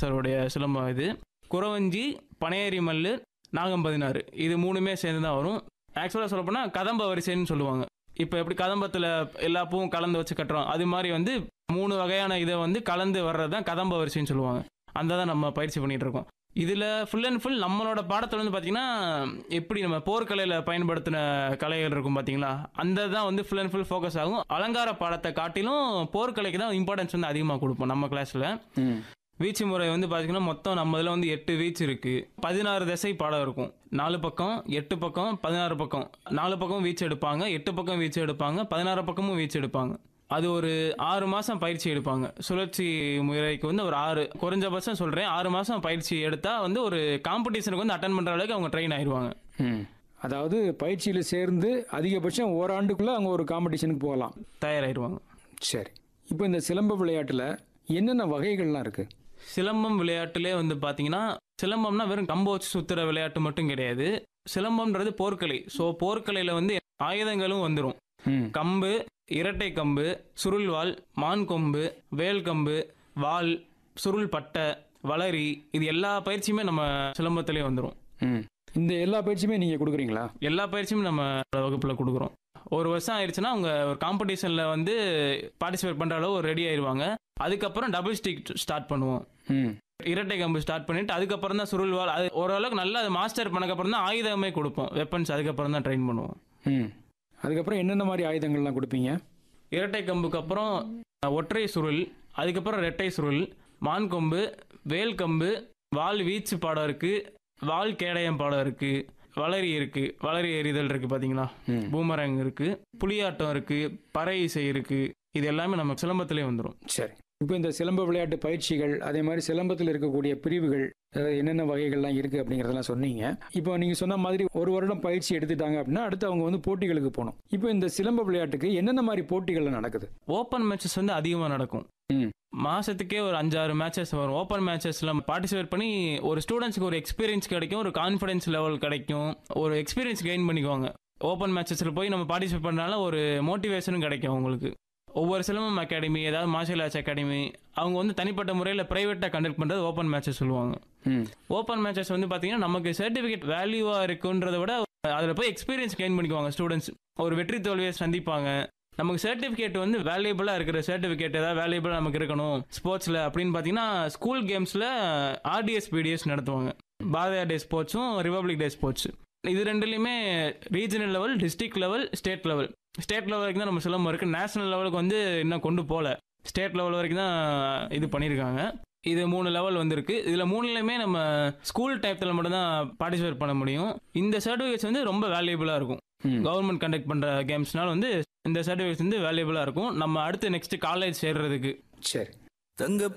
சாருடைய சிலம்பம் இது குறவஞ்சி பனையேரி மல்லு நாகம் பதினாறு இது மூணுமே சேர்ந்து தான் வரும் ஆக்சுவலாக சொல்லப்போனால் கதம்ப வரிசைன்னு சொல்லுவாங்க இப்போ எப்படி கதம்பத்தில் எல்லா பூவும் கலந்து வச்சு கட்டுறோம் அது மாதிரி வந்து மூணு வகையான இதை வந்து கலந்து வர்றது தான் கதம்ப வரிசைன்னு சொல்லுவாங்க அந்த தான் நம்ம பயிற்சி பண்ணிட்டு இருக்கோம் இதில் ஃபுல் அண்ட் ஃபுல் நம்மளோட பாடத்தில் வந்து பார்த்தீங்கன்னா எப்படி நம்ம போர்க்கலையில் பயன்படுத்தின கலைகள் இருக்கும் பார்த்தீங்களா அந்த தான் வந்து ஃபுல் அண்ட் ஃபுல் ஃபோக்கஸ் ஆகும் அலங்கார பாடத்தை காட்டிலும் போர்க்கலைக்கு தான் இம்பார்ட்டன்ஸ் வந்து அதிகமாக கொடுப்போம் நம்ம கிளாஸில் ம் வீச்சு முறை வந்து பார்த்தீங்கன்னா மொத்தம் நம்ம இதில் வந்து எட்டு வீச்சு இருக்கு பதினாறு திசை பாடம் இருக்கும் நாலு பக்கம் எட்டு பக்கம் பதினாறு பக்கம் நாலு பக்கம் வீச்சு எடுப்பாங்க எட்டு பக்கம் வீச்சு எடுப்பாங்க பதினாறு பக்கமும் வீச்சு எடுப்பாங்க அது ஒரு ஆறு மாதம் பயிற்சி எடுப்பாங்க சுழற்சி முறைக்கு வந்து ஒரு ஆறு குறைஞ்சபட்சம் சொல்கிறேன் ஆறு மாதம் பயிற்சி எடுத்தால் வந்து ஒரு காம்படிஷனுக்கு வந்து அட்டன் பண்ணுற அளவுக்கு அவங்க ட்ரெயின் ஆயிடுவாங்க ம் அதாவது பயிற்சியில் சேர்ந்து அதிகபட்சம் ஓராண்டுக்குள்ளே அவங்க ஒரு காம்படிஷனுக்கு போகலாம் தயாராகிடுவாங்க சரி இப்போ இந்த சிலம்ப விளையாட்டில் என்னென்ன வகைகள்லாம் இருக்குது சிலம்பம் விளையாட்டுலே வந்து பார்த்தீங்கன்னா சிலம்பம்னா வெறும் கம்பை வச்சு சுத்துற விளையாட்டு மட்டும் கிடையாது சிலம்பம்ன்றது போர்க்கலை ஸோ போர்க்கலையில் வந்து ஆயுதங்களும் வந்துடும் ம் கம்பு இரட்டை கம்பு சுருள்வாள் மான் கொம்பு வேல் கம்பு வாள் சுருள் பட்டை வளரி இது எல்லா பயிற்சியுமே நம்ம சிலம்பத்திலே வந்துடும் ம் இந்த எல்லா பயிற்சியுமே நீங்கள் கொடுக்குறீங்களா எல்லா பயிற்சியுமே நம்ம வகுப்பில் கொடுக்குறோம் ஒரு வருஷம் ஆயிடுச்சுன்னா அவங்க ஒரு காம்படிஷனில் வந்து பார்ட்டிசிபேட் பண்ணுற அளவு ஒரு ரெடி ஆயிடுவாங்க அதுக்கப்புறம் டபுள் ஸ்டிக் ஸ்டார்ட் பண்ணுவோம் ம் இரட்டை கம்பு ஸ்டார்ட் பண்ணிட்டு அதுக்கப்புறம் தான் சுருள்வாள் அது ஓரளவுக்கு நல்லா அது மாஸ்டர் பண்ணக்கப்புறம் தான் ஆயுதமே கொடுப்போம் வெப்பன்ஸ் அதுக்கப்புறம் தான் ட்ரெயின் பண்ணுவோம் ம் அதுக்கப்புறம் என்னென்ன மாதிரி ஆயுதங்கள்லாம் கொடுப்பீங்க இரட்டை கம்புக்கு அப்புறம் ஒற்றை சுருள் அதுக்கப்புறம் ரெட்டை சுருள் மான் கொம்பு வேல் கம்பு வால் வீச்சு பாடம் இருக்கு வால் கேடயம் பாடம் இருக்கு வளரி இருக்கு வளரி எறிதல் இருக்கு பாத்தீங்களா ம் பூமரங் இருக்கு புலியாட்டம் இருக்கு பறை இசை இருக்கு இது எல்லாமே நம்ம சிலம்பத்திலே வந்துடும் சரி இப்போ இந்த சிலம்ப விளையாட்டு பயிற்சிகள் அதே மாதிரி சிலம்பத்தில் இருக்கக்கூடிய பிரிவுகள் அதாவது என்னென்ன வகைகள்லாம் இருக்குது அப்படிங்கிறதெல்லாம் சொன்னீங்க இப்போ நீங்கள் சொன்ன மாதிரி ஒரு வருடம் பயிற்சி எடுத்துட்டாங்க அப்படின்னா அடுத்து அவங்க வந்து போட்டிகளுக்கு போகணும் இப்போ இந்த சிலம்ப விளையாட்டுக்கு என்னென்ன மாதிரி போட்டிகள்லாம் நடக்குது ஓப்பன் மேட்சஸ் வந்து அதிகமாக நடக்கும் ம். மாசத்துக்கே ஒரு அஞ்சாறு மேட்சஸ் வரும் ஓப்பன் மேட்சஸ்ல பார்ட்டிசிபேட் பண்ணி ஒரு ஸ்டூடெண்ட்ஸ்க்கு ஒரு எக்ஸ்பீரியன்ஸ் கிடைக்கும் ஒரு கான்ஃபிடன்ஸ் லெவல் கிடைக்கும் ஒரு எக்ஸ்பீரியன்ஸ் கெயின் பண்ணிக்குவாங்க ஓப்பன் மேட்சஸில் போய் நம்ம பார்ட்டிசிபேட் பண்ணனால ஒரு மோட்டிவேஷனும் கிடைக்கும் அவங்களுக்கு ஒவ்வொரு சிலம்பம் அகாடமி ஏதாவது மார்ஷல் ஆர்ட்ஸ் அகாடமி அவங்க வந்து தனிப்பட்ட முறையில் ப்ரைவேட்டாக கண்டக்ட் பண்ணுறது ஓப்பன் மேட்சஸ் சொல்லுவாங்க ம் ஓப்பன் மேட்சஸ் வந்து பார்த்தீங்கன்னா நமக்கு சர்டிஃபிகேட் வேல்யூவாக இருக்குன்றத விட அதில் போய் எக்ஸ்பீரியன்ஸ் கெயின் பண்ணிக்குவாங்க ஸ்டூடெண்ட்ஸ் ஒரு வெற்றி தோல்வியை சந்திப்பாங்க நமக்கு சர்டிஃபிகேட் வந்து வேல்யூபிளாக இருக்கிற சர்டிஃபிகேட் ஏதாவது வேல்யூபிளாக நமக்கு இருக்கணும் ஸ்போர்ட்ஸில் அப்படின்னு பார்த்தீங்கன்னா ஸ்கூல் கேம்ஸில் ஆர்டிஎஸ் பிடிஎஸ் நடத்துவாங்க பாரதியார் டே ஸ்போர்ட்ஸும் ரிபப்ளிக் டே ஸ்போர்ட்ஸ் இது ரெண்டுலையுமே regional level district level state level state level வரைக்கும் தான் நம்ம சிலம்பம் இருக்குது நேஷனல் லெவலுக்கு வந்து இன்னும் கொண்டு போகல ஸ்டேட் லெவல் வரைக்கும் தான் இது பண்ணியிருக்காங்க இது மூணு லெவல் வந்திருக்கு இதில் மூணுலையுமே நம்ம ஸ்கூல் டைத்தில் மட்டும்தான் பார்ட்டிசிபேட் பண்ண முடியும் இந்த சர்டிஃபிகேட்ஸ் வந்து ரொம்ப வேல்யூபிளாக இருக்கும் ம் கவர்மெண்ட் கண்டக்ட் பண்ணுற கேம்ஸ்னால வந்து இந்த சர்டிஃபிகேட்ஸ் வந்து வேல்யூபிளாக இருக்கும் நம்ம அடுத்து நெக்ஸ்ட் காலேஜ் சேர்றதுக்கு சரி தங்க